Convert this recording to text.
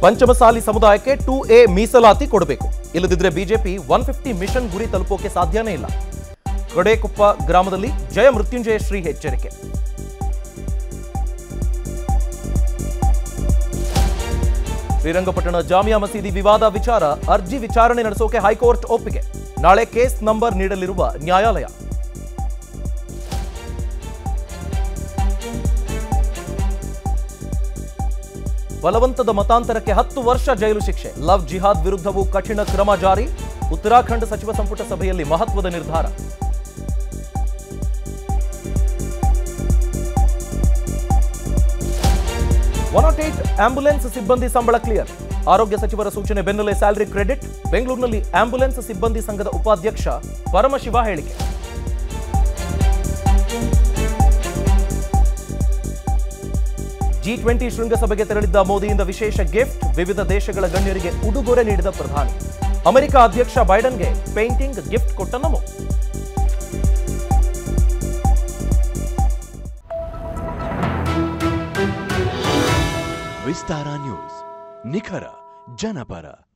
ಪಂಚಮಸಾಲಿ ಸಮುದಾಯಕ್ಕೆ two A ಮೀಸಲಾತಿ ಕೊಡಬೇಕು ಇಲ್ಲದಿದ್ರೆ ಬಿಜೆಪಿ ಒನ್ ಫಿಫ್ಟಿ ಮಿಷನ್ ಗುರಿ ತಲುಪೋಕೆ ಸಾಧ್ಯನೇ ಇಲ್ಲ ಕಡೇಕೊಪ್ಪ ಗ್ರಾಮದಲ್ಲಿ ಜಯ ಮೃತ್ಯುಂಜಯ ಶ್ರೀ ಎಚ್ಚರಿಕೆ ಶ್ರೀರಂಗಪಟ್ಟಣ ಜಾಮಿಯಾ ಮಸೀದಿ ವಿವಾದ ವಿಚಾರ ಅರ್ಜಿ ವಿಚಾರಣೆ ನಡೆಸೋಕೆ ಹೈಕೋರ್ಟ್ ಒಪ್ಪಿಗೆ ನಾಳೆ ಕೇಸ್ ನಂಬರ್ ನೀಡಲಿರುವ ನ್ಯಾಯಾಲಯ ಬಲವಂತದ ಮತಾಂತರಕ್ಕೆ ಹತ್ತು ವರ್ಷ ಜೈಲು ಶಿಕ್ಷೆ ಲವ್ ಜಿಹಾದ್ ವಿರುದ್ಧವೂ ಕಠಿಣ ಕ್ರಮ ಜಾರಿ ಉತ್ತರಾಖಂಡ ಸಚಿವ ಸಂಪುಟ ಸಭೆಯಲ್ಲಿ ಮಹತ್ವದ ನಿರ್ಧಾರ ಒನ್ ನಾಟ್ ಏಟ್ ಆಂಬ್ಯುಲೆನ್ಸ್ ಸಿಬ್ಬಂದಿ ಸಂಬಳ ಕ್ಲಿಯರ್ ಆರೋಗ್ಯ ಸಚಿವರ ಸೂಚನೆ ಬೆನ್ನಲ್ಲೇ ಸ್ಯಾಲರಿ ಕ್ರೆಡಿಟ್ ಬೆಂಗಳೂರಿನಲ್ಲಿ ಆಂಬ್ಯುಲೆನ್ಸ್ ಸಿಬ್ಬಂದಿ ಸಂಘದ ಉಪಾಧ್ಯಕ್ಷ ಪರಮಶಿವ ಹೇಳಿಕೆ ಜಿ ಟ್ವೆಂಟಿ ಶೃಂಗಸಭೆಗೆ ತೆರಳಿದ್ದ ಮೋದಿಯಿಂದ ವಿಶೇಷ ಗಿಫ್ಟ್ ವಿವಿಧ ದೇಶಗಳ ಗಣ್ಯರಿಗೆ ಉಡುಗೊರೆ ನೀಡಿದ ಪ್ರಧಾನಿ ಅಮೆರಿಕ ಅಧ್ಯಕ್ಷ ಬೈಡನ್ಗೆ ಪೇಂಟಿಂಗ್ ಗಿಫ್ಟ್ ಕೊಟ್ಟ ನಮೋ ವಿಸ್ತಾರ ನ್ಯೂಸ್ ನಿಖರ ಜನಪರ